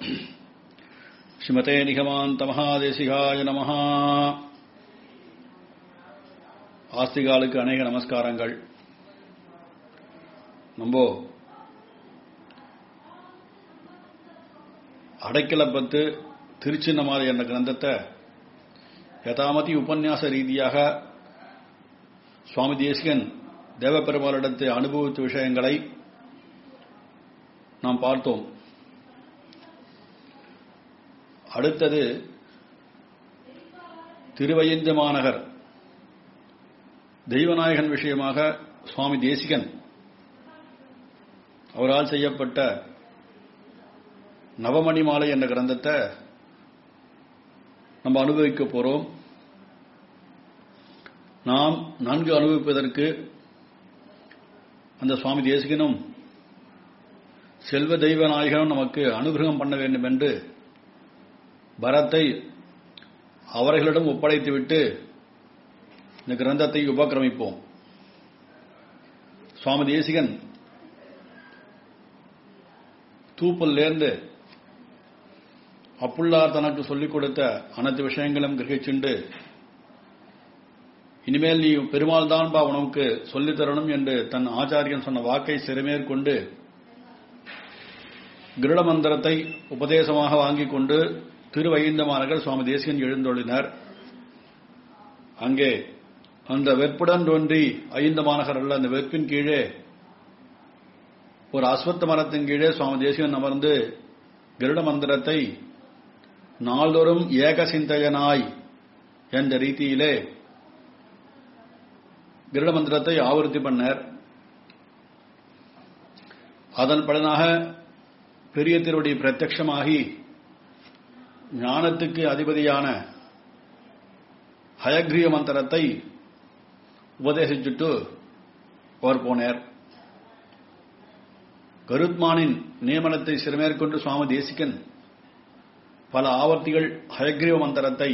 ஸ்ரீமதே நிகமாந்த மகாதேசிகாய நமஹ ஆஸ்திகாலுக்கு அநேக நமஸ்காரங்கள் நம்ம அடைக்கலப்பத்து திருச்சின்னமாலை என்ற கிரந்தத்தை யதாமதி உபன்யாச ரீதியாக சுவாமி தேசிகன் தேவப்பெருமாளிடத்தை அனுபவித்த விஷயங்களை நாம் பார்த்தோம் அடுத்தது திருவயந்த மாநகர் தெய்வநாயகன் விஷயமாக சுவாமி தேசிகன் அவரால் செய்யப்பட்ட நவமணி மாலை என்ற கிரந்தத்தை நம்ம அனுபவிக்க போறோம் நாம் நன்கு அனுபவிப்பதற்கு அந்த சுவாமி தேசிகனும் செல்வ தெய்வ நாயகனும் நமக்கு அனுகிரகம் பண்ண வேண்டும் என்று பரத்தை அவர்களிடம் ஒப்படைத்துவிட்டு இந்த கிரந்தத்தை உபக்கிரமிப்போம் சுவாமி தேசிகன் தூப்பல்லேருந்து அப்புள்ளார் தனக்கு சொல்லிக் கொடுத்த அனைத்து விஷயங்களும் கிரகிச்சுண்டு இனிமேல் நீ பெருமாள் தான் பா உனக்கு சொல்லித் தரணும் என்று தன் ஆச்சாரியன் சொன்ன வாக்கை சிறுமேற்கொண்டு கிருட மந்திரத்தை உபதேசமாக வாங்கிக் கொண்டு திருவைந்தமானர்கள் சுவாமி தேசியன் எழுந்தொழினர் அங்கே அந்த வெற்புடன் தோன்றி ஐந்தமானகர் அல்ல அந்த வெற்பின் கீழே ஒரு அஸ்வத்த மரத்தின் கீழே சுவாமி தேசிகன் அமர்ந்து கிருட மந்திரத்தை நாள்தோறும் ஏக சிந்தையனாய் என்ற ரீதியிலே கிருட மந்திரத்தை ஆவர்த்தி பண்ணார் அதன் பலனாக பெரிய திருவடி பிரத்யமாகி ஞானத்துக்கு அதிபதியான ஹயக்ரிய மந்திரத்தை உபதேசிச்சுட்டு அவர் போனார் கருத்மானின் நியமனத்தை சிறுமேற்கொண்டு சுவாமி தேசிகன் பல ஆவர்த்திகள் ஹயக்ரீவ மந்திரத்தை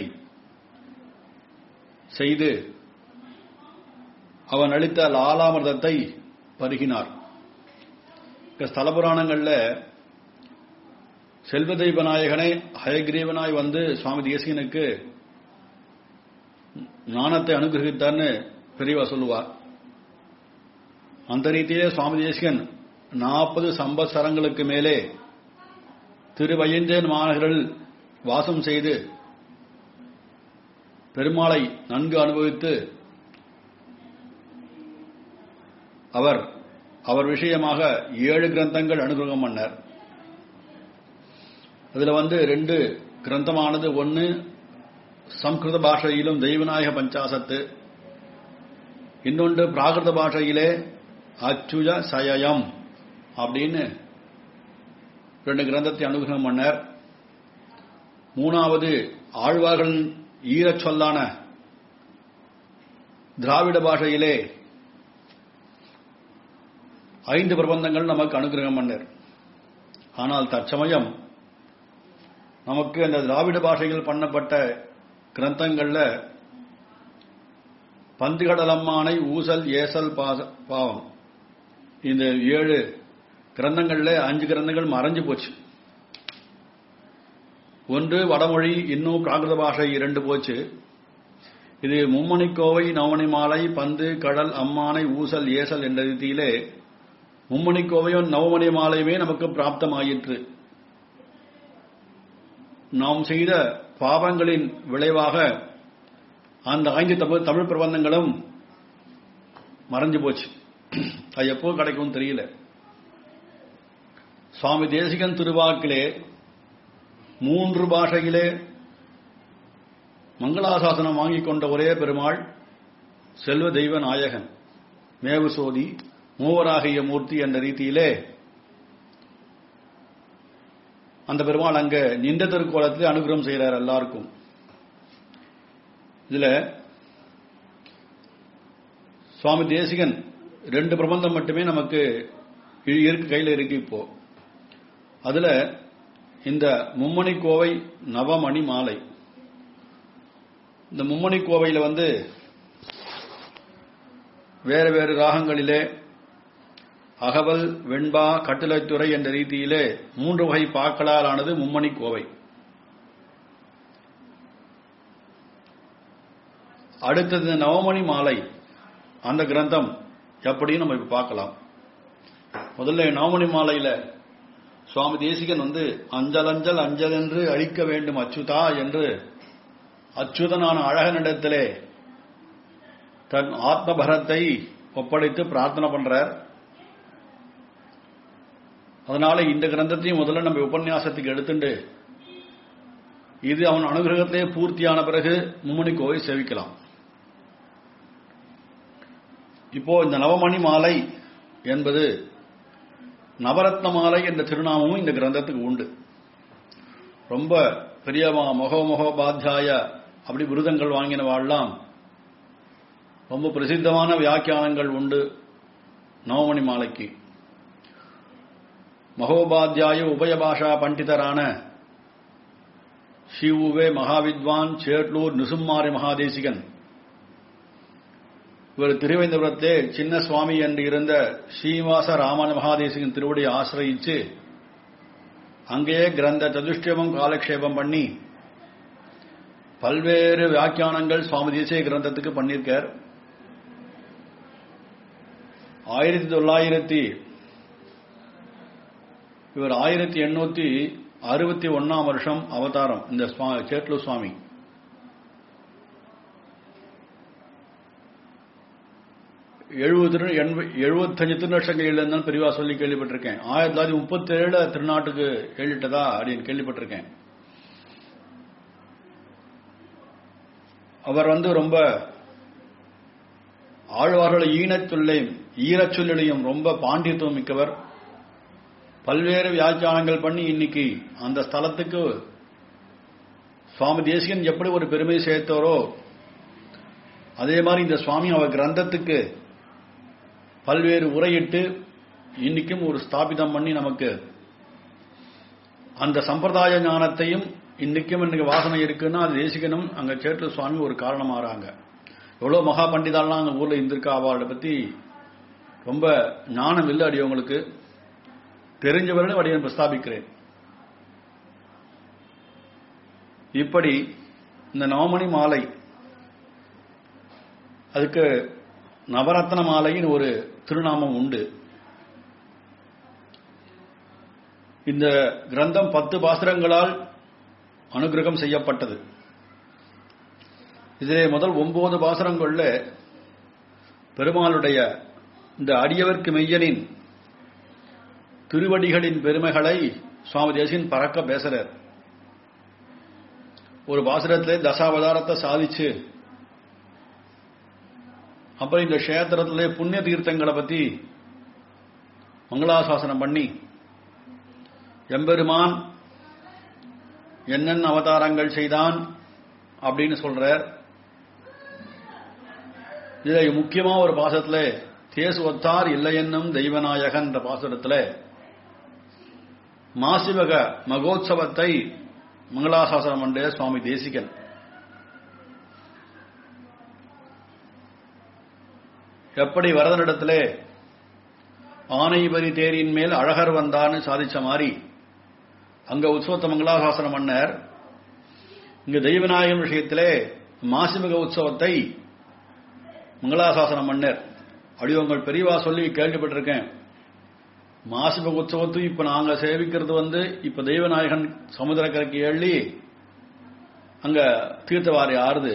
செய்து அவன் அளித்த லாலாமிர்தத்தை பருகினார் ஸ்தல புராணங்கள்ல செல்வ தெய்வ நாயகனை ஹயக்ரீவனாய் வந்து சுவாமி தேசிகனுக்கு ஞானத்தை அனுகிரகித்தார்னு பெரியவா சொல்லுவார் அந்த ரீதியிலே சுவாமி தேசிகன் நாற்பது சம்பத்சரங்களுக்கு மேலே திருவயந்தேன் மாநகரில் வாசம் செய்து பெருமாளை நன்கு அனுபவித்து அவர் அவர் விஷயமாக ஏழு கிரந்தங்கள் அனுகிரகம் பண்ணார் அதுல வந்து ரெண்டு கிரந்தமானது ஒன்னு சம்ஸ்கிருத பாஷையிலும் தெய்வநாயக பஞ்சாசத்து இன்னொன்று பிராகிருத பாஷையிலே அச்சுஜ சயம் அப்படின்னு ரெண்டு கிரந்தத்தை அனுகிரகம் பண்ணார் மூணாவது ஆழ்வார்கள் ஈரச் சொல்லான திராவிட பாஷையிலே ஐந்து பிரபந்தங்கள் நமக்கு அனுகிரகம் பண்ணார் ஆனால் தற்சமயம் நமக்கு அந்த திராவிட பாஷையில் பண்ணப்பட்ட கிரந்தங்கள்ல பந்துகடலம்மானை ஊசல் ஏசல் பாவம் இந்த ஏழு கிரந்தங்கள்ல அஞ்சு கிரந்தங்கள் மறைஞ்சு போச்சு ஒன்று வடமொழி இன்னும் பிராகிருத பாஷை இரண்டு போச்சு இது மும்மணிக்கோவை நவமணி மாலை பந்து கடல் அம்மானை ஊசல் ஏசல் என்ற ரீதியிலே மும்மணிக்கோவையும் நவமணி மாலையுமே நமக்கு பிராப்தமாயிற்று நாம் செய்த பாவங்களின் விளைவாக அந்த ஐந்து தமிழ் தமிழ் பிரபந்தங்களும் மறைஞ்சு போச்சு அது எப்போ கிடைக்கும் தெரியல சுவாமி தேசிகன் திருவாக்கிலே மூன்று பாஷையிலே மங்களாசாசனம் வாங்கிக் கொண்ட ஒரே பெருமாள் செல்வ தெய்வ நாயகன் மேவு சோதி மூவராகிய மூர்த்தி என்ற ரீதியிலே அந்த பெருமாள் அங்க நின்ற திருக்கோலத்தில் அனுகிரகம் செய்கிறார் எல்லாருக்கும் இதுல சுவாமி தேசிகன் ரெண்டு பிரபந்தம் மட்டுமே நமக்கு இருக்கு கையில் இருக்கு இப்போ அதுல இந்த மும்மணி கோவை நவமணி மாலை இந்த மும்மணி கோவையில வந்து வேறு வேறு ராகங்களிலே அகவல் வெண்பா கட்டிலத்துறை என்ற ரீதியிலே மூன்று வகை பாக்களால் ஆனது மும்மணி கோவை அடுத்தது நவமணி மாலை அந்த கிரந்தம் எப்படின்னு நம்ம இப்ப பார்க்கலாம் முதல்ல நவமணி மாலையில சுவாமி தேசிகன் வந்து அஞ்சல் அஞ்சல் அஞ்சல் என்று அழிக்க வேண்டும் அச்சுதா என்று அச்சுதனான அழகனிடத்திலே தன் ஆத்மபரத்தை ஒப்படைத்து பிரார்த்தனை பண்றார் அதனால இந்த கிரந்தத்தையும் முதல்ல நம்ம உபன்யாசத்துக்கு எடுத்துண்டு இது அவன் அனுகிரகத்திலே பூர்த்தியான பிறகு மும்மணி கோவை சேவிக்கலாம் இப்போ இந்த நவமணி மாலை என்பது நவரத்ன மாலை என்ற திருநாமமும் இந்த கிரந்தத்துக்கு உண்டு ரொம்ப பெரிய முக முகோபாத்தியாய அப்படி விருதங்கள் வாங்கினவாள்லாம் ரொம்ப பிரசித்தமான வியாக்கியானங்கள் உண்டு நவமணி மாலைக்கு மகோபாத்தியாய உபயபாஷா பண்டிதரான ஸ்ரீவுவே மகாவித்வான் சேட்லூர் நிசும்மாரி மகாதேசிகன் இவர் திருவேந்தபுரத்தே சின்ன சுவாமி என்று இருந்த ஸ்ரீனிவாச ராமன் மகாதேசிகன் திருவடியை ஆசிரயிச்சு அங்கேயே கிரந்த சதுஷ்டமம் காலக்ஷேபம் பண்ணி பல்வேறு வியாக்கியானங்கள் சுவாமி தேசிய கிரந்தத்துக்கு பண்ணியிருக்கார் ஆயிரத்தி தொள்ளாயிரத்தி இவர் ஆயிரத்தி எண்ணூத்தி அறுபத்தி ஒன்னாம் வருஷம் அவதாரம் இந்த சேட்லு சுவாமி எழுபது எழுபத்தஞ்சு திருநட்சங்கள் எழுதுன்னு பெரியவா சொல்லி கேள்விப்பட்டிருக்கேன் ஆயிரத்தி தொள்ளாயிரத்தி முப்பத்தி ஏழு திருநாட்டுக்கு எழுதிட்டதா அப்படின்னு கேள்விப்பட்டிருக்கேன் அவர் வந்து ரொம்ப ஆழ்வார்கள் ஈனச்சொல்லையும் ஈரச்சொல்லையும் ரொம்ப பாண்டியத்துவம் மிக்கவர் பல்வேறு வியாக்கியானங்கள் பண்ணி இன்னைக்கு அந்த ஸ்தலத்துக்கு சுவாமி தேசிகன் எப்படி ஒரு பெருமை சேர்த்தாரோ அதே மாதிரி இந்த சுவாமி அவர் கிரந்தத்துக்கு பல்வேறு உரையிட்டு இன்னைக்கும் ஒரு ஸ்தாபிதம் பண்ணி நமக்கு அந்த சம்பிரதாய ஞானத்தையும் இன்னைக்கும் இன்னைக்கு வாசனை இருக்குன்னா அது தேசிகனும் அங்க சேட்டு சுவாமி ஒரு காரணமாறாங்க எவ்வளவு மகா பண்டிதாலாம் அங்க ஊர்ல இருந்திருக்கா அவளை பத்தி ரொம்ப ஞானம் இல்லை அடியவங்களுக்கு தெரிஞ்சவர்கள் அடியன் பிரஸ்தாபிக்கிறேன் இப்படி இந்த நவமணி மாலை அதுக்கு நவரத்ன மாலைன்னு ஒரு திருநாமம் உண்டு இந்த கிரந்தம் பத்து பாசுரங்களால் அனுகிரகம் செய்யப்பட்டது இதிலே முதல் ஒன்பது பாசுரங்கள்ல பெருமாளுடைய இந்த அடியவர்க்கு மெய்யனின் திருவடிகளின் பெருமைகளை சுவாமி தேசியன் பறக்க பேசுறார் ஒரு பாசுரத்திலே தசாவதாரத்தை சாதிச்சு அப்புறம் இந்த கஷேத்திரத்திலே புண்ணிய தீர்த்தங்களை பத்தி மங்களாசாசனம் பண்ணி எம்பெருமான் என்னென்ன அவதாரங்கள் செய்தான் அப்படின்னு சொல்றார் இதுல முக்கியமா ஒரு பாசத்துல தேசு ஒத்தார் இல்லை என்னும் தெய்வநாயகன் என்ற பாசுரத்துல மாசிவக மகோத்சவத்தை மங்களாசாசனம் பண்ற சுவாமி தேசிகன் எப்படி வரதனிடத்திலே ஆனைபரி தேரின் மேல் அழகர் வந்தான்னு சாதிச்ச மாதிரி அங்க உற்சவத்தை மங்களாசாசனம் பண்ணார் இங்க தெய்வநாயகன் விஷயத்திலே மாசிமக உற்சவத்தை மங்களாசாசனம் பண்ணார் அடிவங்கள் பெரியவா சொல்லி கேள்விப்பட்டிருக்கேன் மாசிமக உற்சவத்தை இப்ப நாங்க சேவிக்கிறது வந்து இப்ப தெய்வநாயகன் சமுதிரக்கரைக்கு எள்ளி அங்க தீர்த்தவாரி ஆறுது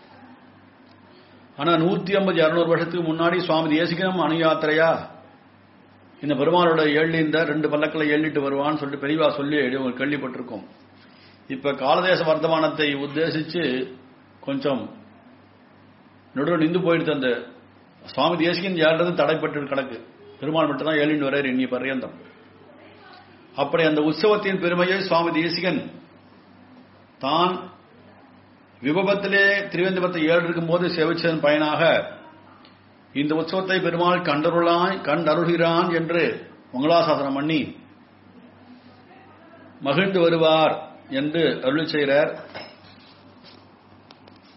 ஆனா நூத்தி ஐம்பது இருநூறு வருஷத்துக்கு முன்னாடி சுவாமி தேசிகனம் அணுயாத்திரையா இந்த பெருமாளோட ஏழி இந்த ரெண்டு பல்லக்கில் ஏழிட்டு வருவான்னு சொல்லிட்டு பெரியவா சொல்லி உங்களுக்கு கேள்விப்பட்டிருக்கோம் இப்ப காலதேச வர்த்தமானத்தை உத்தேசிச்சு கொஞ்சம் நடுவில் நின்று போயிடுது அந்த சுவாமி தேசிகன் ஏழுறது தடைப்பட்டு கிடக்கு பெருமாள் மட்டும் தான் ஏழின்னு வரையர் இன்னி பர்யந்தம் அப்படி அந்த உற்சவத்தின் பெருமையை சுவாமி தேசிகன் தான் விபபத்திலே திருவேந்தபத்தை ஏழு இருக்கும்போது சேவிச்சதன் பயனாக இந்த உற்சவத்தை பெருமாள் கண்டருளாய் கண்டருள்கிறான் என்று மங்களாசாசனம் பண்ணி மகிழ்ந்து வருவார் என்று அருள் செய்கிறார்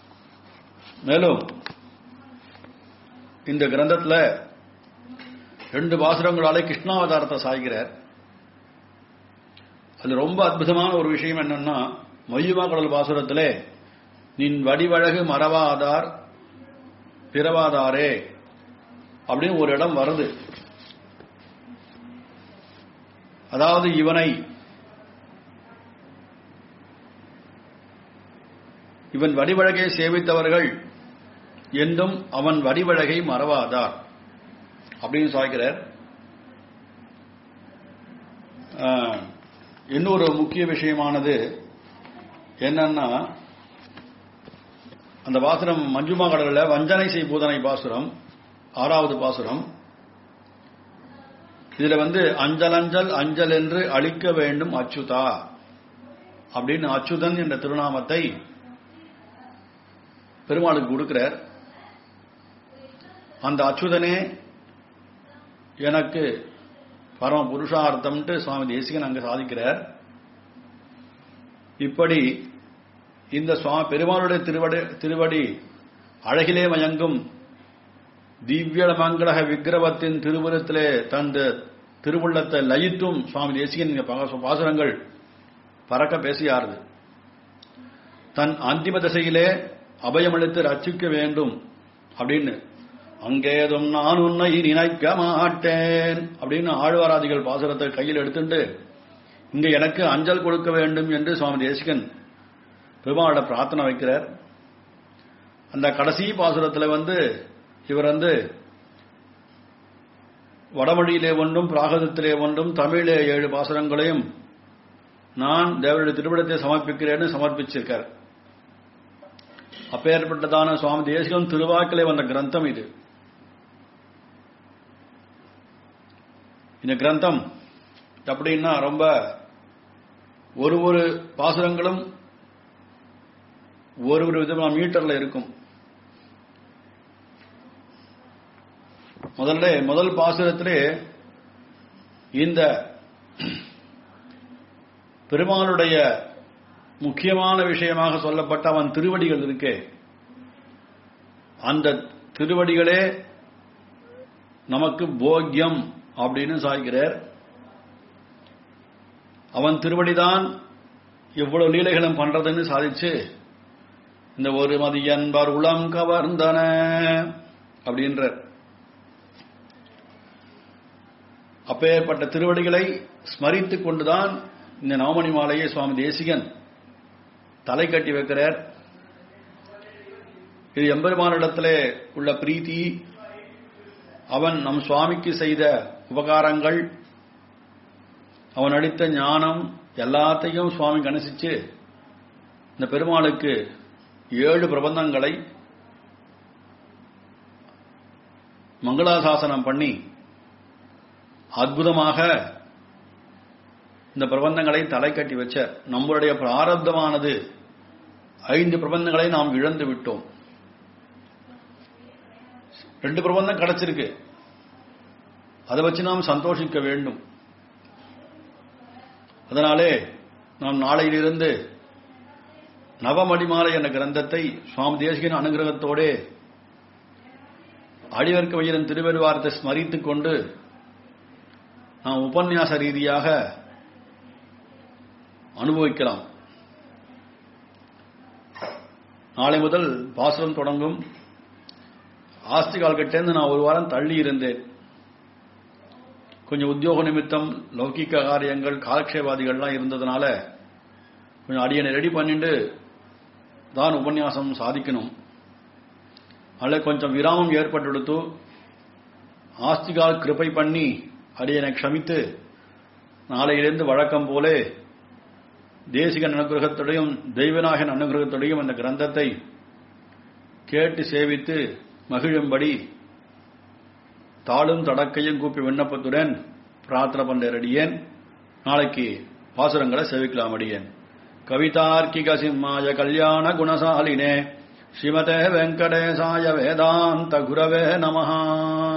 மேலும் இந்த கிரந்தத்தில் ரெண்டு பாசுரங்களாலே கிருஷ்ணாவதாரத்தை சாய்கிறார் அது ரொம்ப அற்புதமான ஒரு விஷயம் என்னன்னா மொய்யுமா கடல் பாசுரத்திலே நின் வடிவழகு மறவாதார் பிறவாதாரே அப்படின்னு ஒரு இடம் வருது அதாவது இவனை இவன் வடிவழகை சேவித்தவர்கள் என்றும் அவன் வடிவழகை மறவாதார் அப்படின்னு சாய்க்கிறார் இன்னொரு முக்கிய விஷயமானது என்னன்னா அந்த பாசுரம் மஞ்சுமா கடலில் வஞ்சனை செய் பூதனை பாசுரம் ஆறாவது பாசுரம் இதுல வந்து அஞ்சல் அஞ்சல் அஞ்சல் என்று அழிக்க வேண்டும் அச்சுதா அப்படின்னு அச்சுதன் என்ற திருநாமத்தை பெருமாளுக்கு கொடுக்கிறார் அந்த அச்சுதனே எனக்கு பரம புருஷார்த்தம்ட்டு சுவாமி தேசிகன் அங்கு சாதிக்கிறார் இப்படி இந்த சுவாமி பெருமாளுடைய திருவடி திருவடி அழகிலே மயங்கும் திவ்ய மங்களக விக்கிரவத்தின் திருவுரத்திலே தந்த திருவுள்ளத்தை லயித்தும் சுவாமி தேசிகன் பாசுரங்கள் பறக்க பேசியாருது தன் அந்திம திசையிலே அபயமளித்து ரட்சிக்க வேண்டும் அப்படின்னு அங்கேதும் நான் உன்னை நினைக்க மாட்டேன் அப்படின்னு ஆழ்வாராதிகள் பாசுரத்தை கையில் எடுத்துட்டு இங்க எனக்கு அஞ்சல் கொடுக்க வேண்டும் என்று சுவாமி தேசிகன் பெருமாளோட பிரார்த்தனை வைக்கிறார் அந்த கடைசி பாசுரத்தில் வந்து இவர் வந்து வடமொழியிலே ஒன்றும் பிராகதத்திலே ஒன்றும் தமிழிலே ஏழு பாசுரங்களையும் நான் தேவருடைய திருவிடத்தை சமர்ப்பிக்கிறேன்னு சமர்ப்பிச்சிருக்கார் அப்பேற்பட்டதான சுவாமி தேசிகம் திருவாக்கிலே வந்த கிரந்தம் இது இந்த கிரந்தம் அப்படின்னா ரொம்ப ஒரு ஒரு பாசுரங்களும் ஒரு ஒரு விதமான மீட்டர்ல இருக்கும் முதல்ல முதல் பாசுரத்திலே இந்த பெருமாளுடைய முக்கியமான விஷயமாக சொல்லப்பட்ட அவன் திருவடிகள் இருக்கே அந்த திருவடிகளே நமக்கு போக்கியம் அப்படின்னு சாய்கிறார் அவன் திருவடிதான் எவ்வளவு லீலைகளும் பண்றதுன்னு சாதிச்சு இந்த ஒரு மதியன்பர் உளம் கவர்ந்தன அப்படின்ற அப்பேற்பட்ட திருவடிகளை ஸ்மரித்துக் கொண்டுதான் இந்த நவமணி மாலையை சுவாமி தேசிகன் தலை கட்டி வைக்கிறார் இது எம்பெருமானிடத்திலே உள்ள பிரீத்தி அவன் நம் சுவாமிக்கு செய்த உபகாரங்கள் அவன் அளித்த ஞானம் எல்லாத்தையும் சுவாமி கணிசிச்சு இந்த பெருமாளுக்கு ஏழு பிரபந்தங்களை மங்களாசாசனம் பண்ணி அற்புதமாக இந்த பிரபந்தங்களை தலை கட்டி வச்ச நம்மளுடைய பிராரப்தமானது ஐந்து பிரபந்தங்களை நாம் இழந்து விட்டோம் ரெண்டு பிரபந்தம் கிடைச்சிருக்கு அதை வச்சு நாம் சந்தோஷிக்க வேண்டும் அதனாலே நாம் நாளையிலிருந்து நவமணிமாலை என்ற கிரந்தத்தை சுவாமி தேசிகன் அனுகிரகத்தோடே அடிவர்க்க வையரன் திருவருவாரத்தை ஸ்மரித்துக் கொண்டு நாம் உபன்யாச ரீதியாக அனுபவிக்கலாம் நாளை முதல் பாசுரம் தொடங்கும் ஆஸ்திகால் கிட்டேருந்து நான் ஒரு வாரம் தள்ளி இருந்தேன் கொஞ்சம் உத்தியோக நிமித்தம் லௌகிக்க காரியங்கள் காலக்ஷேபாதிகள்லாம் இருந்ததுனால கொஞ்சம் அடியனை ரெடி பண்ணிட்டு தான் உபன்யாசம் சாதிக்கணும் அதில் கொஞ்சம் விராமம் ஏற்பட்டுடுத்து ஆஸ்திகால் கிருப்பை பண்ணி அடியனை க்ஷமித்து நாளையிலிருந்து வழக்கம் போலே தேசிகன் அனுகிரகத்துடையும் தெய்வநாயகன் அனுகிரகத்துடையும் அந்த கிரந்தத்தை கேட்டு சேவித்து மகிழும்படி தாளும் தடக்கையும் கூப்பி விண்ணப்பத்துடன் பிரார்த்தனை பண்றடியேன் நாளைக்கு பாசுரங்களை சேவிக்கலாம் அடியேன் கவிதார்க்கிக சிம்மாய கல்யாண குணசாலினே ஸ்ரீமதே வெங்கடேசாய வேதாந்த குரவே நமஹா